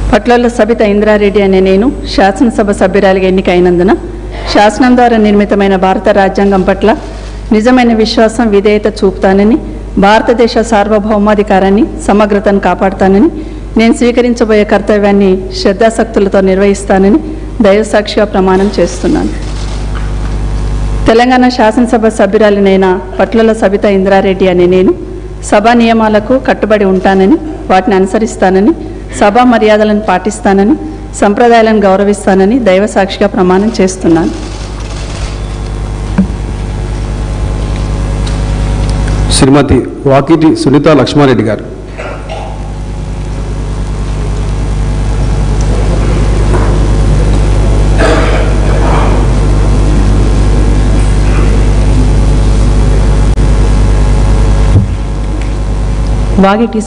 పట్లల సబిత ఇంద్రారెడ్డి అనే నేను శాసనసభ సభ్యురాలిగా ఎన్నికైనందున శాసనం ద్వారా నిర్మితమైన భారత రాజ్యాంగం పట్ల నిజమైన విశ్వాసం విధేయత చూపుతానని భారతదేశ సార్వభౌమాధికారాన్ని సమగ్రతను కాపాడుతానని నేను స్వీకరించబోయే కర్తవ్యాన్ని శ్రద్ధాశక్తులతో నిర్వహిస్తానని దైవసాక్షిగా ప్రమాణం చేస్తున్నాను తెలంగాణ శాసనసభ సభ్యురాలినైన పట్లల సబిత ఇంద్రారెడ్డి అనే నేను సభా నియమాలకు కట్టుబడి ఉంటానని వాటిని అనుసరిస్తానని సభా మర్యాదలను పాటిస్తానని సంప్రదాయాలను గౌరవిస్తానని దైవ సాక్షిగా ప్రమాణం చేస్తున్నాను శ్రీమతి వాకిటి సునీత లక్ష్మారెడ్డి గారు వాగిటి